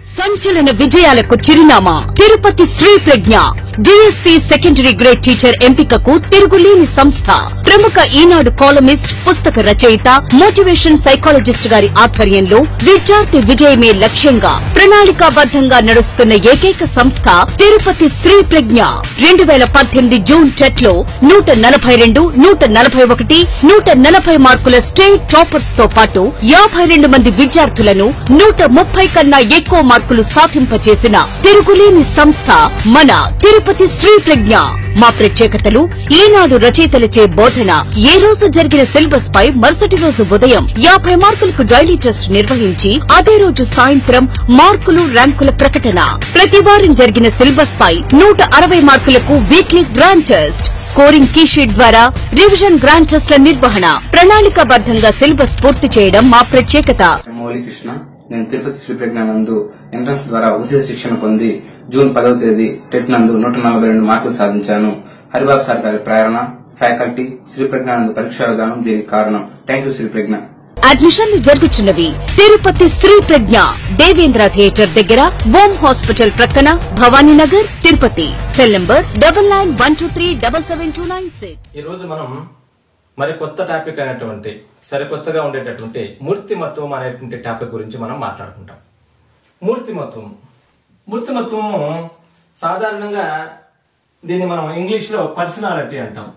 సంచలన విజయాలకు చిరునామా Tirupati Sri Pragna DSC secondary grade teacher ఎంపికకు తిరుగులేని సంస్థ ప్రముఖ ఈనాడు కాలమిస్ట్ పుస్తక రచయిత మోటివేషన్ సైకాలజిస్ట్ గారి ఆధ్వర్యంలో విద్యార్థి విజయమే లక్ష్యంగా ప్రణాళికాబద్దంగా నడుస్తున్న ఏకైక సంస్థ తిరుపతి శ్రీ ప్రజ్ఞ రెండు వేల పద్దెనిమిది జూన్ టెట్ లో నూట నలభై రెండు నూట నలభై ఒకటి నూట నలభై మార్కుల స్టేట్ టాపర్స్ తో పాటు యాభై రెండు మంది విద్యార్థులను నూట ముప్పై కన్నా ఎక్కువ మార్కులు సాధింపచేసిన తిరుగులేని సంస్థ మన తిరుపతి శ్రీ ప్రజ్ఞ మా ప్రత్యేకతలు ఈనాడు రచయితలచే బోధన ఏ రోజు జరిగిన సిలబస్ పై మరుసటి రోజు ఉదయం యాభై మార్కులకు డైలీ టెస్ట్ నిర్వహించి అదే రోజు సాయంత్రం మార్కులు ర్యాంకుల ప్రకటన ప్రతి వారం జరిగిన సిలబస్ పై నూట అరవై మార్కులకు weekly grand test scoring key sheet ద్వారా రివిజన్ గ్రాండ్ టెస్ట్ల నిర్వహణ ప్రణాళికాబద్దంగా సిలబస్ పూర్తి చేయడం మా ప్రత్యేకత మౌలి కృష్ణ నేను తిరుపతి శ్రీ ప్రజ్ఞ నందు ఎంట్రన్స్ ద్వారా ఉచిత శిక్షణ పొంది జూన్ పదవ తేదీ టెట్ నందు నూట నలభై రెండు మార్కులు సాధించాను హరిబాబు సార్ గారి ప్రేరణ ఫ్యాకల్టీ శ్రీ ప్రజ్ఞ నందు పరీక్షా విధానం దీనికి కారణం థ్యాంక్ యూ శ్రీ ప్రజ్ఞ అడ్మిషన్లు జరుగుతున్నవి తిరుపతి శ్రీ ప్రజ్ఞ దేవేంద్ర థియేటర్ దగ్గర ఓం హాస్పిటల్ ప్రక్కన Bhavaninagar Tirupati cell number double nine one two three double seven two nine six ఈ రోజు మనం మరి కొత్త టాపిక్ అయినటువంటి సరికొత్తగా ఉండేటటువంటి మూర్తిమత్వం అనేటువంటి టాపిక్ గురించి మనం మాట్లాడుకుంటాం మూర్తిమత్వం మూర్తిమత్వము సాధారణంగా దీన్ని మనం ఇంగ్లీష్ లో పర్సనాలిటీ అంటాం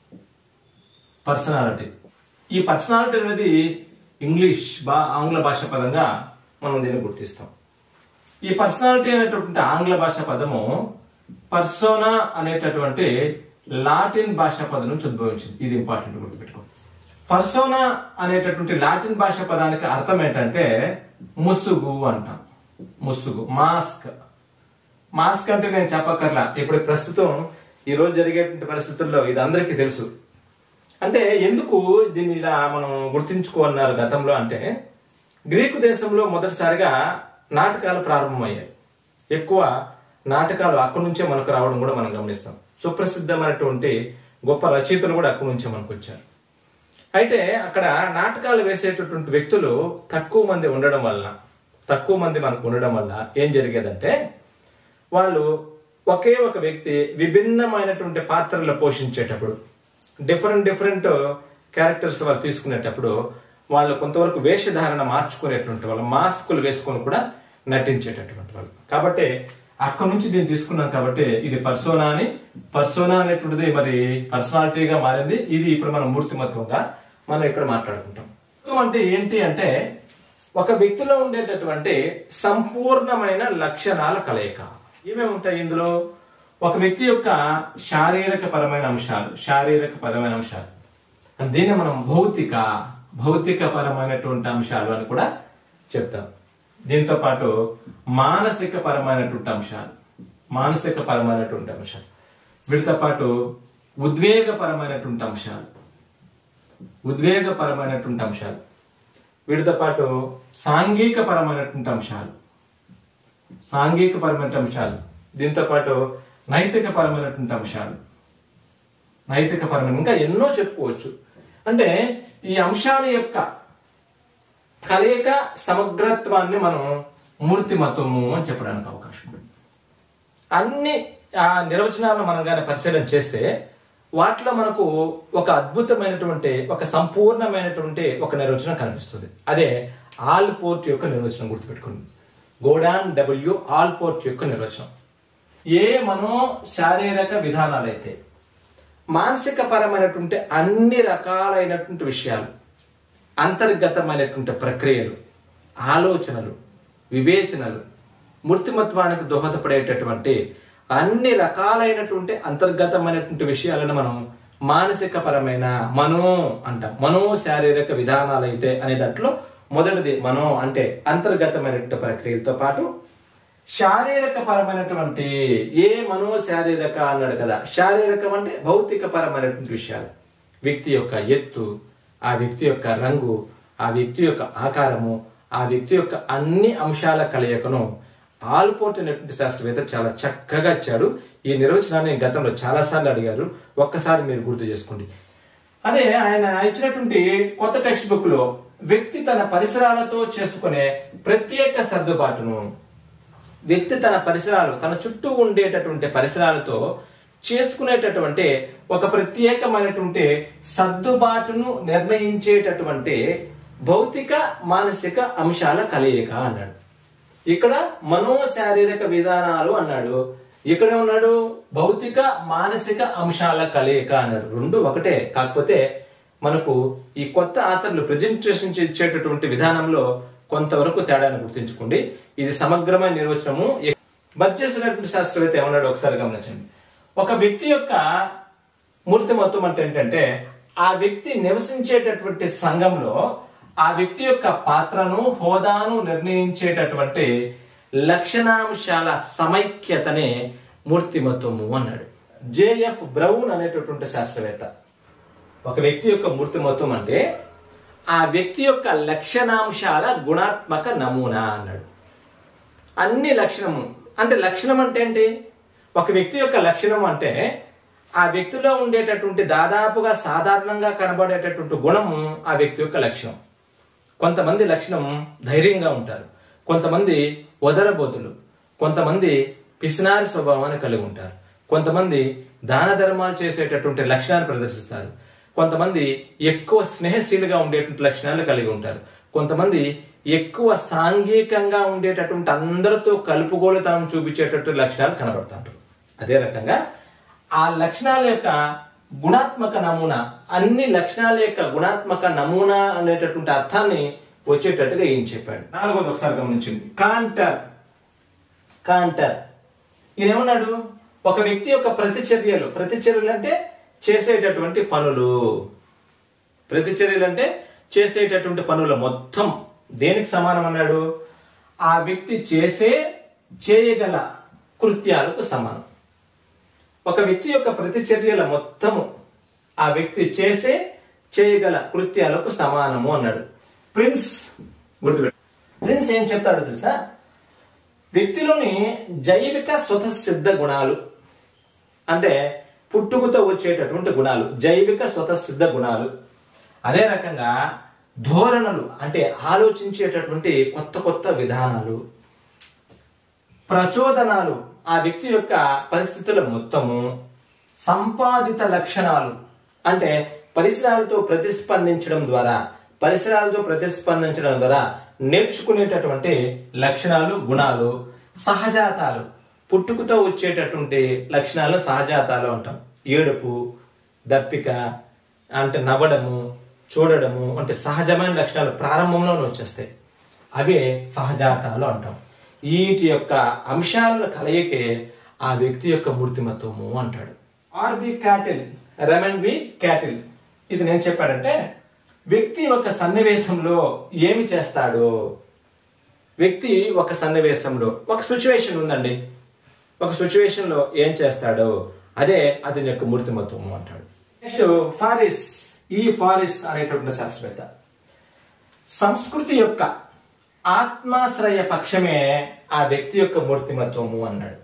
పర్సనాలిటీ ఈ పర్సనాలిటీ అనేది ఇంగ్లీష్ బా ఆంగ్ల భాష పదంగా మనం దీన్ని గుర్తిస్తాం ఈ పర్సనాలిటీ అనేటటువంటి ఆంగ్ల భాష పదము పర్సోనా అనేటటువంటి లాటిన్ భాష పదం నుంచి ఉద్భవించింది ఇది ఇంపార్టెంట్ గుర్తుపెట్టుకో పర్సోనా అనేటటువంటి లాటిన్ భాష పదానికి అర్థం ఏంటంటే ముసుగు అంటాం ముసుగు మాస్క్ మాస్క్ అంటే నేను చెప్పక్కర్లా ఇప్పుడు ప్రస్తుతం ఈ రోజు జరిగేటువంటి పరిస్థితుల్లో ఇది అందరికీ తెలుసు అంటే ఎందుకు దీన్ని ఇలా మనం గుర్తించుకోవాలన్నారు గతంలో అంటే గ్రీకు దేశంలో మొదటిసారిగా నాటకాలు ప్రారంభమయ్యాయి ఎక్కువ నాటకాలు అక్కడి నుంచే మనకు రావడం కూడా మనం గమనిస్తాం సుప్రసిద్ధమైనటువంటి గొప్ప రచయితలు కూడా అక్కడి నుంచే మనకు వచ్చారు అయితే అక్కడ నాటకాలు వేసేటటువంటి వ్యక్తులు తక్కువ మంది ఉండడం వలన తక్కువ మంది మనకు ఉండడం వల్ల ఏం జరిగేదంటే వాళ్ళు ఒకే ఒక వ్యక్తి విభిన్నమైనటువంటి పాత్రలు పోషించేటప్పుడు డిఫరెంట్ డిఫరెంట్ క్యారెక్టర్స్ వాళ్ళు తీసుకునేటప్పుడు వాళ్ళు కొంతవరకు వేషధారణ మార్చుకునేటువంటి వాళ్ళు మాస్కులు వేసుకొని కూడా నటించేటటువంటి వాళ్ళు కాబట్టి అక్కడ నుంచి దీన్ని తీసుకున్నాం కాబట్టి ఇది పర్సోనా అని పర్సోనా అనేటువంటిది మరి పర్సనాలిటీగా మారింది ఇది ఇప్పుడు మనం మూర్తిమత్వంగా మనం ఇక్కడ మాట్లాడుకుంటాం మూర్తిమత్వం అంటే ఏంటి అంటే ఒక వ్యక్తిలో ఉండేటటువంటి సంపూర్ణమైన లక్షణాల కలయిక ఏమేమి ఉంటాయి ఇందులో ఒక వ్యక్తి యొక్క శారీరక పరమైన అంశాలు శారీరక పరమైన అంశాలు దీన్ని మనం భౌతిక భౌతిక పరమైనటువంటి అంశాలు అని కూడా చెప్తాం దీంతో పాటు మానసిక పరమైనటువంటి అంశాలు మానసిక పరమైనటువంటి అంశాలు వీటితో పాటు ఉద్వేగపరమైనటువంటి అంశాలు ఉద్వేగపరమైనటువంటి అంశాలు వీటితో పాటు సాంఘిక పరమైనటువంటి అంశాలు సాంఘిక పరమైన అంశాలు దీంతో పాటు నైతిక పరమైనటువంటి అంశాలు నైతిక పరమైన ఇంకా ఎన్నో చెప్పుకోవచ్చు అంటే ఈ అంశాల యొక్క కలయిక సమగ్రత్వాన్ని మనం మూర్తిమత్వము అని చెప్పడానికి అవకాశం ఉంది అన్ని ఆ నిర్వచనాలను మనం కానీ పరిశీలన చేస్తే వాటిలో మనకు ఒక అద్భుతమైనటువంటి ఒక సంపూర్ణమైనటువంటి ఒక నిర్వచనం కనిపిస్తుంది అదే ఆల్ పోర్ట్ యొక్క నిర్వచనం గుర్తుపెట్టుకోండి గోడాన్ డబ్ల్యూ ఆల్ పోర్ట్ యొక్క నిర్వచనం ఏ మనో శారీరక విధానాలైతే మానసిక పరమైనటువంటి అన్ని రకాలైనటువంటి విషయాలు అంతర్గతమైనటువంటి ప్రక్రియలు ఆలోచనలు వివేచనలు మూర్తిమత్వానికి దోహదపడేటటువంటి అన్ని రకాలైనటువంటి అంతర్గతమైనటువంటి విషయాలను మనం మానసిక పరమైన మనో అంటాం మనో శారీరక విధానాలు అయితే అనే దాంట్లో మొదటిది మనో అంటే అంతర్గతమైనటువంటి ప్రక్రియలతో పాటు శారీరక పరమైనటువంటి ఏ మనో శారీరక అన్నాడు కదా శారీరకం అంటే భౌతిక పరమైనటువంటి విషయాలు వ్యక్తి యొక్క ఎత్తు ఆ వ్యక్తి యొక్క రంగు ఆ వ్యక్తి యొక్క ఆకారము ఆ వ్యక్తి యొక్క అన్ని అంశాల కలయికను ఆల్పోర్ట్ అనేటువంటి శాస్త్రవేత్త చాలా చక్కగా ఇచ్చాడు ఈ నిర్వచనాన్ని గతంలో చాలా సార్లు అడిగారు ఒక్కసారి మీరు గుర్తు చేసుకోండి అదే ఆయన ఇచ్చినటువంటి కొత్త టెక్స్ట్ బుక్ లో వ్యక్తి తన పరిసరాలతో చేసుకునే ప్రత్యేక సర్దుబాటును వ్యక్తి తన పరిసరాలు తన చుట్టూ ఉండేటటువంటి పరిసరాలతో చేసుకునేటటువంటి ఒక ప్రత్యేకమైనటువంటి సర్దుబాటును నిర్ణయించేటటువంటి భౌతిక మానసిక అంశాల కలయిక అన్నాడు ఇక్కడ మనో శారీరక విధానాలు అన్నాడు ఇక్కడ ఉన్నాడు భౌతిక మానసిక అంశాల కలయిక అన్నాడు రెండు ఒకటే కాకపోతే మనకు ఈ కొత్త ఆతర్లు ప్రజెంటేషన్ ఇచ్చేటటువంటి విధానంలో కొంతవరకు తేడాను గుర్తుంచుకోండి ఇది సమగ్రమైన నిర్వచనము బడ్జెట్ శాస్త్రవేత్త ఏమన్నాడు ఒకసారి గమనించండి ఒక వ్యక్తి యొక్క మూర్తిమత్వం అంటే ఏంటంటే ఆ వ్యక్తి నివసించేటటువంటి సంఘంలో ఆ వ్యక్తి యొక్క పాత్రను హోదాను నిర్ణయించేటటువంటి లక్షణాంశాల సమైక్యతనే మూర్తిమత్వము అన్నాడు జేఎఫ్ బ్రౌన్ అనేటటువంటి శాస్త్రవేత్త ఒక వ్యక్తి యొక్క మూర్తిమత్వం అంటే ఆ వ్యక్తి యొక్క లక్షణాంశాల గుణాత్మక నమూనా అన్నాడు అన్ని లక్షణము అంటే లక్షణం అంటే ఏంటి ఒక వ్యక్తి యొక్క లక్షణం అంటే ఆ వ్యక్తిలో ఉండేటటువంటి దాదాపుగా సాధారణంగా కనబడేటటువంటి గుణము ఆ వ్యక్తి యొక్క లక్షణం కొంతమంది లక్షణం ధైర్యంగా ఉంటారు కొంతమంది వదరబోతులు కొంతమంది పిసినారి స్వభావాన్ని కలిగి ఉంటారు కొంతమంది దాన ధర్మాలు చేసేటటువంటి లక్షణాలు ప్రదర్శిస్తారు కొంతమంది ఎక్కువ స్నేహశీలుగా ఉండేటువంటి లక్షణాలు కలిగి ఉంటారు కొంతమంది ఎక్కువ సాంఘికంగా ఉండేటటువంటి అందరితో కలుపుగోలుతనం చూపించేటటువంటి లక్షణాలు కనబడుతుంటారు అదే రకంగా ఆ లక్షణాల యొక్క గుణాత్మక నమూనా అన్ని లక్షణాల యొక్క గుణాత్మక నమూనా అనేటటువంటి అర్థాన్ని వచ్చేటట్టుగా ఏం చెప్పాడు నాలుగోది ఒకసారి గమనించింది కాంటర్ కాంటర్ ఈయన ఏమన్నాడు ఒక వ్యక్తి యొక్క ప్రతిచర్యలు ప్రతిచర్యలు అంటే చేసేటటువంటి పనులు ప్రతిచర్యలు అంటే చేసేటటువంటి పనుల మొత్తం దేనికి సమానం అన్నాడు ఆ వ్యక్తి చేసే చేయగల కృత్యాలకు సమానం ఒక వ్యక్తి యొక్క ప్రతిచర్యల మొత్తము ఆ వ్యక్తి చేసే చేయగల కృత్యాలకు సమానము అన్నాడు ప్రిన్స్ గుర్తుపెట్టు ప్రిన్స్ ఏం చెప్తాడు తెలుసా వ్యక్తిలోని జైవిక స్వతసిద్ధ గుణాలు అంటే పుట్టుకతో వచ్చేటటువంటి గుణాలు జైవిక స్వతసిద్ధ గుణాలు అదే రకంగా ధోరణులు అంటే ఆలోచించేటటువంటి కొత్త కొత్త విధానాలు ప్రచోదనాలు ఆ వ్యక్తి యొక్క పరిస్థితుల మొత్తము సంపాదిత లక్షణాలు అంటే పరిసరాలతో ప్రతిస్పందించడం ద్వారా పరిసరాలతో ప్రతిస్పందించడం ద్వారా నేర్చుకునేటటువంటి లక్షణాలు గుణాలు సహజాతాలు పుట్టుకతో వచ్చేటటువంటి లక్షణాలు సహజాతాలు అంటాం ఏడుపు దప్పిక అంటే నవ్వడము చూడడము అంటే సహజమైన లక్షణాలు ప్రారంభంలోనే వచ్చేస్తాయి అవే సహజాతాలు అంటాం వీటి యొక్క అంశాల కలయికే ఆ వ్యక్తి యొక్క మూర్తిమత్వము అంటాడు R B Cattell Raymond B Cattell ఇది నేను చెప్పాడంటే వ్యక్తి ఒక సన్నివేశంలో ఏమి చేస్తాడు వ్యక్తి ఒక సన్నివేశంలో ఒక సిచ్యువేషన్ ఉందండి ఒక సిచ్యువేషన్ లో ఏం చేస్తాడో అదే అతని యొక్క మూర్తిమత్వము అంటాడు నెక్స్ట్ ఫారిస్ ఈ ఫారిస్ అనేటువంటి శాస్త్రవేత్త సంస్కృతి యొక్క ఆత్మాశ్రయ పక్షమే ఆ వ్యక్తి యొక్క మూర్తిమత్వము అన్నాడు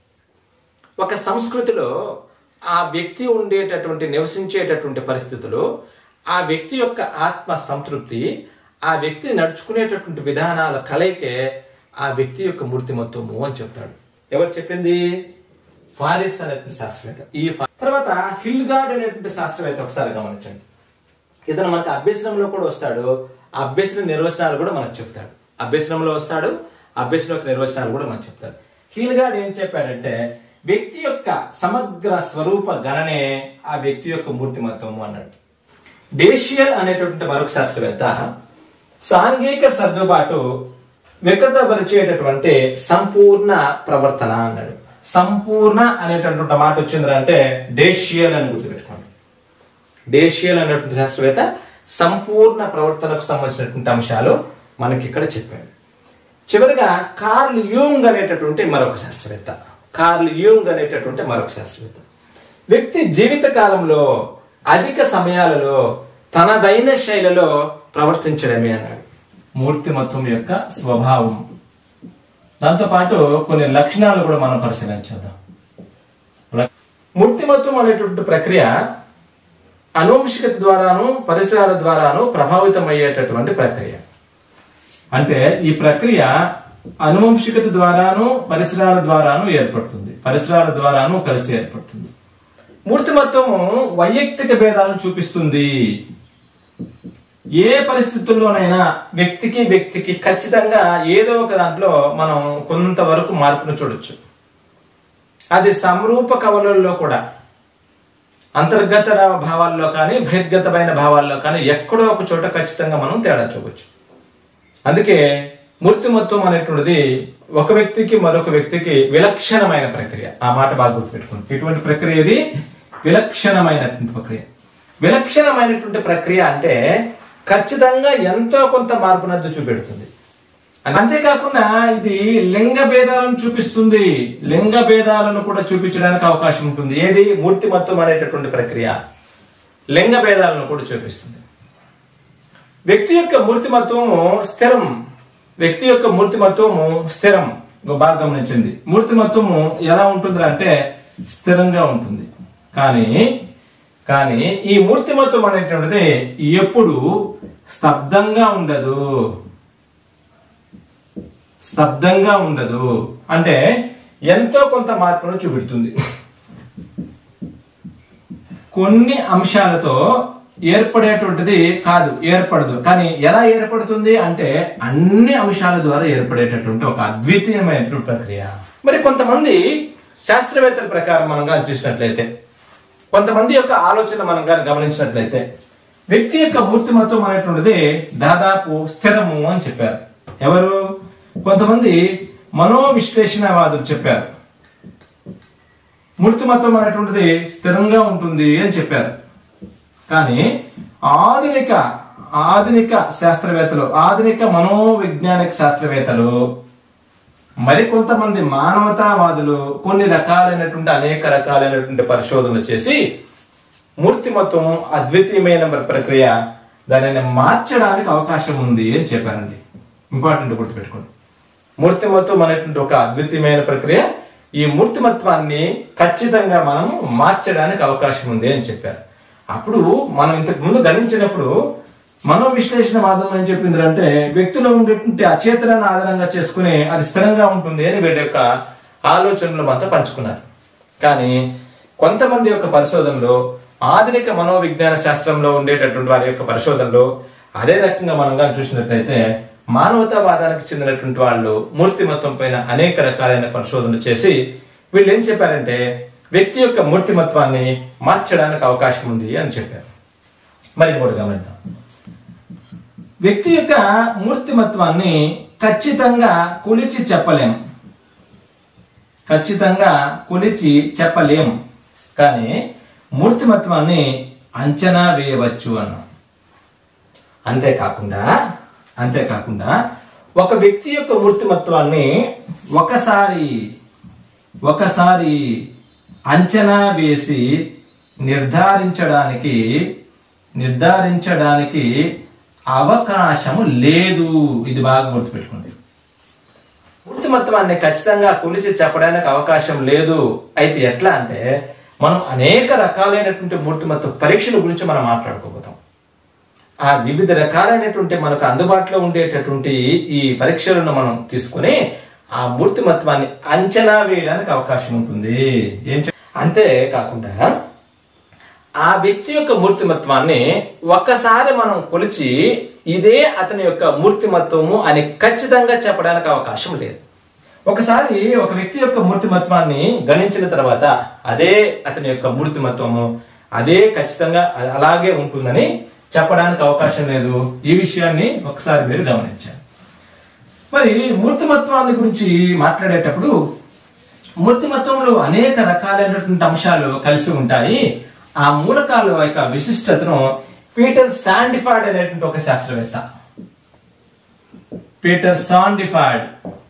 ఒక సంస్కృతిలో ఆ వ్యక్తి ఉండేటటువంటి నివసించేటటువంటి పరిస్థితులు ఆ వ్యక్తి యొక్క ఆత్మ సంతృప్తి ఆ వ్యక్తి నడుచుకునేటటువంటి విధానాల కలయికే ఆ వ్యక్తి యొక్క మూర్తిమత్వము అని చెప్తాడు ఎవరు చెప్పింది ఫారిస్ అనేటువంటి శాస్త్రవేత్త ఈ ఫా- తర్వాత హిల్గార్డ్ అనేటువంటి శాస్త్రవేత్త ఒకసారి గమనించండి ఇతను మనకు అభ్యసనంలో కూడా వస్తాడు ఆ అభ్యసన నిర్వచనాలు కూడా మనకు చెప్తాడు అభ్యసనంలో వస్తాడు అభ్యసన యొక్క నిర్వచనాలు కూడా మనకు చెప్తాడు హీల్గాడ్ ఏం చెప్పాడంటే వ్యక్తి యొక్క సమగ్ర స్వరూప గణనే ఆ వ్యక్తి యొక్క మూర్తిమత్వము అన్నాడు డేషియల్ అనేటువంటి మరొక శాస్త్రవేత్త సాంఘిక సర్దుబాటు వ్యక్తపరిచేటటువంటి సంపూర్ణ ప్రవర్తన అన్నాడు సంపూర్ణ అనేటటువంటి మాట వచ్చిందిరా అంటే డేషియల్ అని గుర్తుపెట్టుకోండి డేషియల్ అనేటువంటి శాస్త్రవేత్త సంపూర్ణ ప్రవర్తనకు సంబంధించినటువంటి అంశాలు మనకి ఇక్కడ చెప్పాడు చివరిగా కార్ల్ యూంగ్ అనేటటువంటి మరొక శాస్త్రవేత్త కార్ల్ యూంగ్ అనేటటువంటి మరొక శాస్త్రవేత్త వ్యక్తి జీవిత కాలంలో అధిక సమయాలలో తనదైన శైలిలో ప్రవర్తించడమే అన్నాడు మూర్తిమత్వం యొక్క స్వభావం దాంతోపాటు కొన్ని లక్షణాలు కూడా మనం పరిశీలించేద్దాం మూర్తిమత్వం అనేటువంటి ప్రక్రియ అనువంశికత ద్వారాను పరిసరాల ద్వారాను ప్రభావితమయ్యేటటువంటి ప్రక్రియ అంటే ఈ ప్రక్రియ అనువంశికత ద్వారాను పరిసరాల ద్వారాను ఏర్పడుతుంది పరిసరాల ద్వారాను కలిసి ఏర్పడుతుంది మూర్తిమత్వము వైయక్తిక భేదాలను చూపిస్తుంది ఏ పరిస్థితుల్లోనైనా వ్యక్తికి వ్యక్తికి ఖచ్చితంగా ఏదో ఒక దాంట్లో మనం కొంతవరకు మార్పును చూడొచ్చు అది సమరూప కవలల్లో కూడా అంతర్గత భావాల్లో కానీ బహిర్గతమైన భావాల్లో కానీ ఎక్కడో ఒక చోట ఖచ్చితంగా మనం తేడా చూడవచ్చు అందుకే మూర్తిమత్వం అనేటువంటిది ఒక వ్యక్తికి మరొక వ్యక్తికి విలక్షణమైన ప్రక్రియ ఆ మాట బాగా గుర్తుపెట్టుకోండి ఇటువంటి ప్రక్రియ ఇది విలక్షణమైనటువంటి ప్రక్రియ విలక్షణమైనటువంటి ప్రక్రియ అంటే ఖచ్చితంగా ఎంతో కొంత మార్పునద్దు చూపెడుతుంది అంతేకాకుండా ఇది లింగ భేదాలను చూపిస్తుంది లింగ భేదాలను కూడా చూపించడానికి అవకాశం ఉంటుంది ఏది మూర్తిమత్వం అనేటటువంటి ప్రక్రియ లింగ భేదాలను కూడా చూపిస్తుంది వ్యక్తి యొక్క మూర్తిమత్వము స్థిరం వ్యక్తి యొక్క మూర్తిమత్వము స్థిరం ఇంకో బాగా గమనించింది మూర్తిమత్వము ఎలా ఉంటుంది అంటే స్థిరంగా ఉంటుంది కానీ కానీ ఈ మూర్తిమత్వం అనేటువంటిది ఎప్పుడు స్తబ్దంగా ఉండదు స్తబ్దంగా ఉండదు అంటే ఎంతో కొంత మార్పును చూపెడుతుంది కొన్ని అంశాలతో ఏర్పడేటువంటిది కాదు ఏర్పడదు కానీ ఎలా ఏర్పడుతుంది అంటే అన్ని అంశాల ద్వారా ఏర్పడేటటువంటి ఒక అద్వితీయమైనటువంటి ప్రక్రియ మరి కొంతమంది శాస్త్రవేత్తల ప్రకారం మనం కానీ చూసినట్లయితే కొంతమంది యొక్క ఆలోచన మనం కానీ గమనించినట్లయితే వ్యక్తి యొక్క మూర్తిమత్వం అనేటువంటిది దాదాపు స్థిరము అని చెప్పారు ఎవరు కొంతమంది మనోవిశ్లేషణవాదులు చెప్పారు మూర్తిమత్వం అనేటువంటిది స్థిరంగా ఉంటుంది అని చెప్పారు కానీ ఆధునిక ఆధునిక శాస్త్రవేత్తలు ఆధునిక మనోవిజ్ఞానిక శాస్త్రవేత్తలు మరికొంతమంది మానవతావాదులు కొన్ని రకాలైనటువంటి అనేక రకాలైనటువంటి పరిశోధనలు చేసి మూర్తిమత్వం అద్వితీయమైన ప్రక్రియ దానిని మార్చడానికి అవకాశం ఉంది అని చెప్పారండి ఇంపార్టెంట్ గుర్తుపెట్టుకోండి మూర్తిమత్వం అనేటువంటి ఒక అద్వితీయమైన ప్రక్రియ ఈ మూర్తిమత్వాన్ని ఖచ్చితంగా మనం మార్చడానికి అవకాశం ఉంది అని చెప్పారు అప్పుడు మనం ఇంతకు ముందు గణించినప్పుడు మనోవిశ్లేషణ వాదం ఏం చెప్పింది అంటే వ్యక్తిలో ఉండేటువంటి అచేతనాన్ని ఆధారంగా చేసుకుని అది స్థిరంగా ఉంటుంది అని వీళ్ళ యొక్క ఆలోచనలు మనతో పంచుకున్నారు కానీ కొంతమంది యొక్క పరిశోధనలో ఆధునిక మనోవిజ్ఞాన శాస్త్రంలో ఉండేటటువంటి వారి యొక్క పరిశోధనలో అదే రకంగా మనం కానీ చూసినట్లయితే మానవతావాదానికి చెందినటువంటి వాళ్ళు మూర్తిమత్వం పైన అనేక రకాలైన పరిశోధనలు చేసి వీళ్ళు ఏం చెప్పారంటే వ్యక్తి యొక్క మూర్తిమత్వాన్ని మార్చడానికి అవకాశం ఉంది అని చెప్పారు మరి ఇంకోటి గమనిద్దాం వ్యక్తి యొక్క మూర్తిమత్వాన్ని ఖచ్చితంగా కొలిచి చెప్పలేం ఖచ్చితంగా కొలిచి చెప్పలేం కానీ మూర్తిమత్వాన్ని అంచనా వేయవచ్చు అన్నాం అంతేకాకుండా అంతేకాకుండా ఒక వ్యక్తి యొక్క మూర్తిమత్వాన్ని ఒకసారి ఒకసారి అంచనా వేసి నిర్ధారించడానికి నిర్ధారించడానికి అవకాశము లేదు ఇది బాగా గుర్తుపెట్టుకోండి మూర్తిమత్వాన్ని ఖచ్చితంగా కొలిచి చెప్పడానికి అవకాశం లేదు అయితే ఎట్లా అంటే మనం అనేక రకాలైనటువంటి మూర్తిమత్వ పరీక్షల గురించి మనం మాట్లాడుకోబోతాం ఆ వివిధ రకాలైనటువంటి మనకు అందుబాటులో ఉండేటటువంటి ఈ పరీక్షలను మనం తీసుకుని ఆ మూర్తిమత్వాన్ని అంచనా వేయడానికి అవకాశం ఉంటుంది ఏం చెప్- అంతే కాకుండా ఆ వ్యక్తి యొక్క మూర్తిమత్వాన్ని ఒక్కసారి మనం కొలిచి ఇదే అతని యొక్క మూర్తిమత్వము అని ఖచ్చితంగా చెప్పడానికి అవకాశం లేదు ఒకసారి ఒక వ్యక్తి యొక్క మూర్తిమత్వాన్ని గణించిన తర్వాత అదే అతని యొక్క మూర్తిమత్వము అదే ఖచ్చితంగా అ- అలాగే ఉంటుందని చెప్పడానికి అవకాశం లేదు ఈ విషయాన్ని ఒకసారి మీరు గమనించారు మరి మూర్తిమత్వాన్ని గురించి మాట్లాడేటప్పుడు మూర్తిమత్వంలో అనేక రకాలైనటువంటి అంశాలు కలిసి ఉంటాయి ఆ మూలకాల యొక్క విశిష్టతను పీటర్ శాండిఫాడ్ అనేటువంటి ఒక శాస్త్రవేత్త పీటర్ సాండిఫాడ్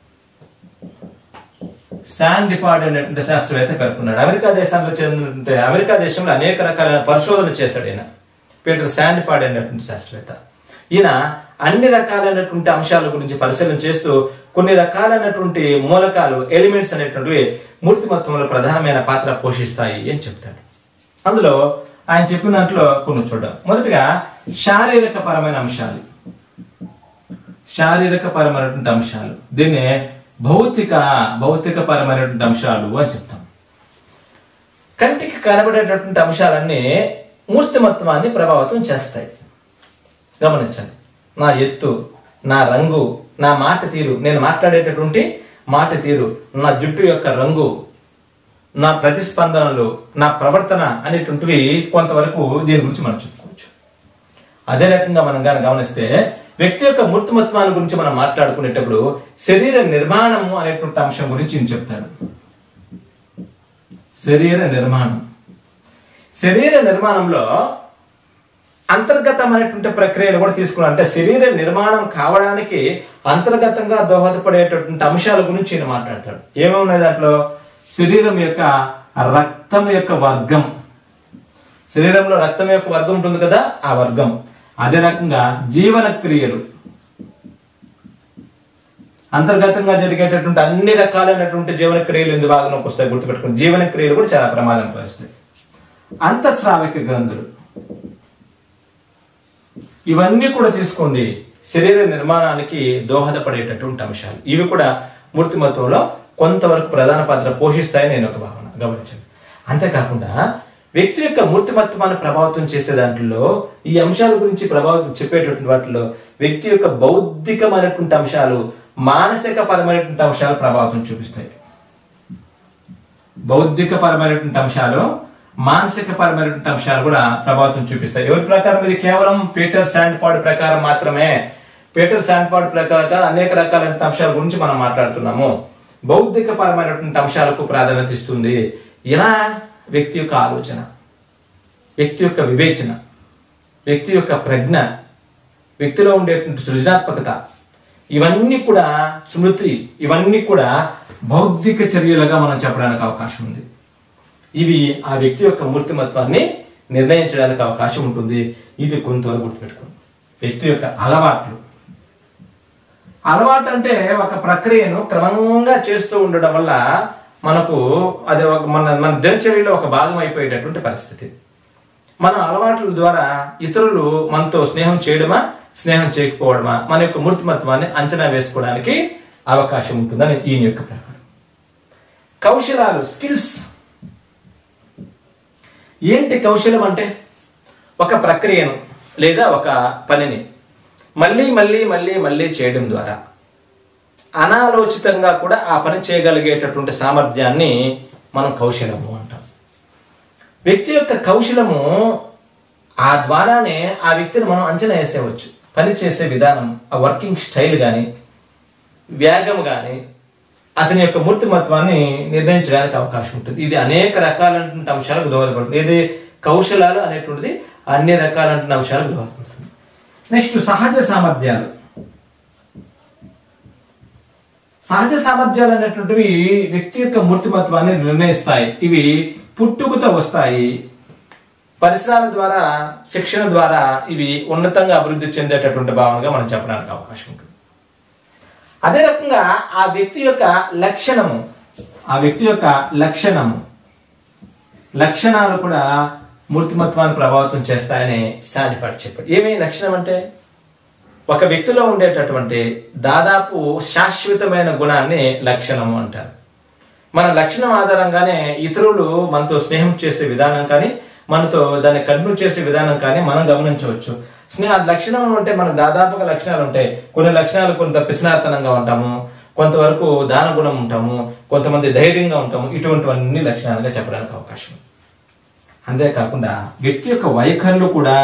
శాండిఫాడ్ అనేటువంటి శాస్త్రవేత్త కనుక్కున్నాడు అమెరికా దేశంలో చెందినటువంటి అమెరికా దేశంలో అనేక రకాలైన పరిశోధనలు చేశాడు ఈయన పీటర్ శాండిఫాడ్ అనేటువంటి శాస్త్రవేత్త ఈయన అన్ని రకాలైనటువంటి అంశాల గురించి పరిశీలన చేస్తూ కొన్ని రకాలైనటువంటి మూలకాలు ఎలిమెంట్స్ అనేటువంటివి మూర్తిమత్వంలో ప్రధానమైన పాత్ర పోషిస్తాయి అని చెప్తాడు అందులో ఆయన చెప్పిన దాంట్లో కొన్ని చూద్దాం మొదటిగా శారీరక పరమైన అంశాలు శారీరక పరమైనటువంటి అంశాలు దీన్ని భౌతిక భౌతిక పరమైనటువంటి అంశాలు అని చెప్తాం కంటికి కనబడేటటువంటి అంశాలన్నీ మూర్తిమత్వాన్ని ప్రభావితం చేస్తాయి గమనించండి నా ఎత్తు నా రంగు నా మాట తీరు నేను మాట్లాడేటటువంటి మాట తీరు నా జుట్టు యొక్క రంగు నా ప్రతిస్పందనలు నా ప్రవర్తన అనేటువంటివి కొంతవరకు దీని గురించి మనం చెప్పుకోవచ్చు అదే రకంగా మనం కానీ గమనిస్తే వ్యక్తి యొక్క మూర్తిమత్వాన్ని గురించి మనం మాట్లాడుకునేటప్పుడు శరీర నిర్మాణము అనేటువంటి అంశం గురించి ఈయన చెప్తాడు శరీర నిర్మాణం శరీర నిర్మాణంలో అంతర్గతమైనటువంటి ప్రక్రియలు కూడా తీసుకున్నాం అంటే శరీర నిర్మాణం కావడానికి అంతర్గతంగా దోహదపడేటటువంటి అంశాల గురించి ఈయన మాట్లాడతాడు ఏమేమున్నాయి దాంట్లో శరీరం యొక్క రక్తం యొక్క వర్గం శరీరంలో రక్తం యొక్క వర్గం ఉంటుంది కదా ఆ వర్గం అదే రకంగా జీవన క్రియలు అంతర్గతంగా జరిగేటటువంటి అన్ని రకాలైనటువంటి జీవన క్రియలు ఇందు భాగంలోకి వస్తాయి గుర్తుపెట్టుకుని జీవన క్రియలు కూడా చాలా ప్రమాదం వస్తాయి అంతఃస్రావిక గ్రంథులు ఇవన్నీ కూడా తీసుకోండి శరీర నిర్మాణానికి దోహదపడేటటువంటి అంశాలు ఇవి కూడా మూర్తిమత్వంలో కొంతవరకు ప్రధాన పాత్ర పోషిస్తాయని నేను ఒక భావన గమనించండి అంతేకాకుండా వ్యక్తి యొక్క మూర్తిమత్వాన్ని ప్రభావితం చేసే దాంట్లో ఈ అంశాల గురించి ప్రభావం చెప్పేటటువంటి వాటిలో వ్యక్తి యొక్క బౌద్ధికమైనటువంటి అంశాలు మానసిక పరమైనటువంటి అంశాలు ప్రభావితం చూపిస్తాయి బౌద్ధిక పరమైనటువంటి అంశాలు మానసిక పరమైనటువంటి అంశాలు కూడా ప్రభావితం చూపిస్తాయి ఎవరి ప్రకారం ఇది కేవలం పీటర్ శాండ్ఫార్డ్ ప్రకారం మాత్రమే పీటర్ శాండ్ఫార్డ్ ప్రకారం అనేక రకాలైన అంశాల గురించి మనం మాట్లాడుతున్నాము బౌద్ధిక పరమైనటువంటి అంశాలకు ప్రాధాన్యత ఇస్తుంది ఇలా వ్యక్తి యొక్క ఆలోచన వ్యక్తి యొక్క వివేచన వ్యక్తి యొక్క ప్రజ్ఞ వ్యక్తిలో ఉండేటువంటి సృజనాత్మకత ఇవన్నీ కూడా స్మృతి ఇవన్నీ కూడా బౌద్ధిక చర్యలుగా మనం చెప్పడానికి అవకాశం ఉంది ఇవి ఆ వ్యక్తి యొక్క మూర్తిమత్వాన్ని నిర్ణయించడానికి అవకాశం ఉంటుంది ఇది కొంతవరకు గుర్తుపెట్టుకోండి వ్యక్తి యొక్క అలవాట్లు అలవాటు అంటే ఒక ప్రక్రియను క్రమంగా చేస్తూ ఉండడం వల్ల మనకు అది ఒక మన మన దినచర్యలో ఒక భాగం అయిపోయేటటువంటి పరిస్థితి మన అలవాట్ల ద్వారా ఇతరులు మనతో స్నేహం చేయడమా స్నేహం చేయకపోవడమా మన యొక్క మూర్తిమత్వాన్ని అంచనా వేసుకోవడానికి అవకాశం ఉంటుందని ఈయన యొక్క ప్రకారం కౌశలాలు స్కిల్స్ ఏంటి కౌశలం అంటే ఒక ప్రక్రియను లేదా ఒక పనిని మళ్ళీ మళ్ళీ మళ్ళీ మళ్ళీ చేయడం ద్వారా అనాలోచితంగా కూడా ఆ పని చేయగలిగేటటువంటి సామర్థ్యాన్ని మనం కౌశలము అంటాం వ్యక్తి యొక్క కౌశలము ఆ ద్వారానే ఆ వ్యక్తిని మనం అంచనా వేసేవచ్చు పని చేసే విధానం ఆ వర్కింగ్ స్టైల్ కానీ వేగం కానీ అతని యొక్క మూర్తిమత్వాన్ని నిర్ణయించడానికి అవకాశం ఉంటుంది ఇది అనేక రకాలైనటువంటి అంశాలకు దోహదపడుతుంది ఇది కౌశలాలు అనేటువంటిది అన్ని రకాలైనటువంటి అంశాలకు దోహదపడుతుంది నెక్స్ట్ సహజ సామర్థ్యాలు సహజ సామర్థ్యాలు అనేటువంటివి వ్యక్తి యొక్క మూర్తిమత్వాన్ని నిర్ణయిస్తాయి ఇవి పుట్టుకతో వస్తాయి పరిసరాల ద్వారా శిక్షణ ద్వారా ఇవి ఉన్నతంగా అభివృద్ధి చెందేటటువంటి భావనగా మనం చెప్పడానికి అవకాశం ఉంటుంది అదే రకంగా ఆ వ్యక్తి యొక్క లక్షణము ఆ వ్యక్తి యొక్క లక్షణము లక్షణాలు కూడా మూర్తిమత్వాన్ని ప్రభావితం చేస్తాయని సాటిఫాట్ చెప్పాడు ఏమి లక్షణం అంటే ఒక వ్యక్తిలో ఉండేటటువంటి దాదాపు శాశ్వతమైన గుణాన్ని లక్షణము అంటారు మన లక్షణం ఆధారంగానే ఇతరులు మనతో స్నేహం చేసే విధానం కానీ మనతో దాన్ని కంటిన్యూ చేసే విధానం కానీ మనం గమనించవచ్చు స్నేహ లక్షణం అంటే మనకు దాదాపుగా లక్షణాలు ఉంటాయి కొన్ని లక్షణాలు కొంత పిసినార్తనంగా ఉంటాము కొంతవరకు దాన గుణం ఉంటాము కొంతమంది ధైర్యంగా ఉంటాము ఇటువంటివన్నీ లక్షణాలుగా చెప్పడానికి అవకాశం ఉంది. అంతేకాకుండా వ్యక్తి యొక్క వైఖరులు కూడా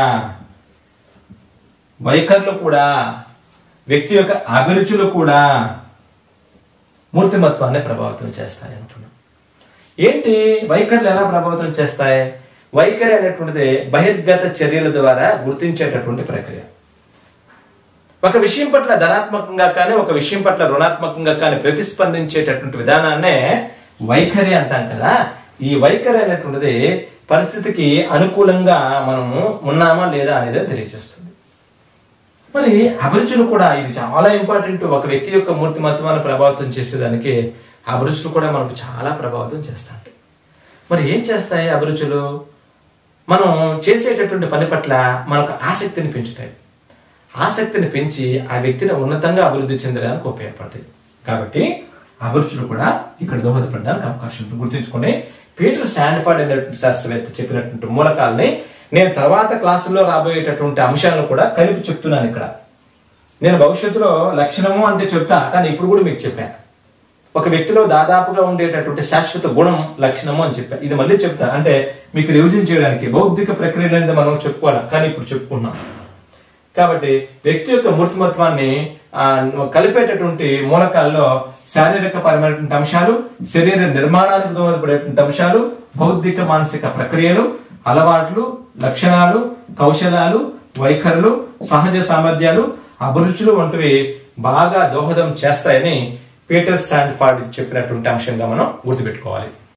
వైఖరులు కూడా వ్యక్తి యొక్క అభిరుచులు కూడా మూర్తిమత్వాన్ని ప్రభావితం చేస్తాయి అంటున్నాం ఏంటి వైఖరులు ఎలా ప్రభావితం చేస్తాయి వైఖరి అనేటువంటిది బహిర్గత చర్యల ద్వారా గుర్తించేటటువంటి ప్రక్రియ ఒక విషయం పట్ల ధనాత్మకంగా కానీ ఒక విషయం పట్ల రుణాత్మకంగా కానీ ప్రతిస్పందించేటటువంటి విధానాన్నే వైఖరి అంటాం కదా ఈ వైఖరి అనేటువంటిది పరిస్థితికి అనుకూలంగా మనము ఉన్నామా లేదా అనేది తెలియజేస్తుంది మరి అభిరుచులు కూడా ఇది చాలా ఇంపార్టెంట్ ఒక వ్యక్తి యొక్క మూర్తిమత్వాన్ని ప్రభావితం చేసేదానికి అభిరుచులు కూడా మనకు చాలా ప్రభావితం చేస్తాయి మరి ఏం చేస్తాయి అభిరుచులు మనం చేసేటటువంటి పని పట్ల మనకు ఆసక్తిని పెంచుతాయి ఆసక్తిని పెంచి ఆ వ్యక్తిని ఉన్నతంగా అభివృద్ధి చెందడానికి ఉపయోగపడతాయి కాబట్టి అభిరుచులు కూడా ఇక్కడ దోహదపడడానికి అవకాశం ఉంటుంది గుర్తుంచుకొని పీటర్ శాండ్ఫర్డ్ అనేటువంటి శాస్త్రవేత్త చెప్పినటువంటి మూలకాలని నేను తర్వాత క్లాసుల్లో రాబోయేటటువంటి అంశాలను కూడా కలిపి చెప్తున్నాను ఇక్కడ నేను భవిష్యత్తులో లక్షణము అంటే చెప్తా కానీ ఇప్పుడు కూడా మీకు చెప్పాను ఒక వ్యక్తిలో దాదాపుగా ఉండేటటువంటి శాశ్వత గుణం లక్షణము అని చెప్పా ఇది మళ్ళీ చెప్తా అంటే మీకు రివిజన్ చేయడానికి బౌద్ధిక ప్రక్రియలు అనేది మనం చెప్పుకోవాలి కానీ ఇప్పుడు చెప్పుకున్నాం కాబట్టి వ్యక్తి యొక్క మూర్తిమత్వాన్ని ఆ, కలిపేటటువంటి మూలకాల్లో శారీరక పరమైనటువంటి అంశాలు శరీర నిర్మాణానికి దోహదపడేటువంటి అంశాలు బౌద్ధిక మానసిక ప్రక్రియలు అలవాట్లు లక్షణాలు కౌశలాలు వైఖరులు సహజ సామర్థ్యాలు అభిరుచులు వంటివి బాగా దోహదం చేస్తాయని పీటర్ శాండ్ఫార్డ్ చెప్పినటువంటి అంశంగా మనం గుర్తుపెట్టుకోవాలి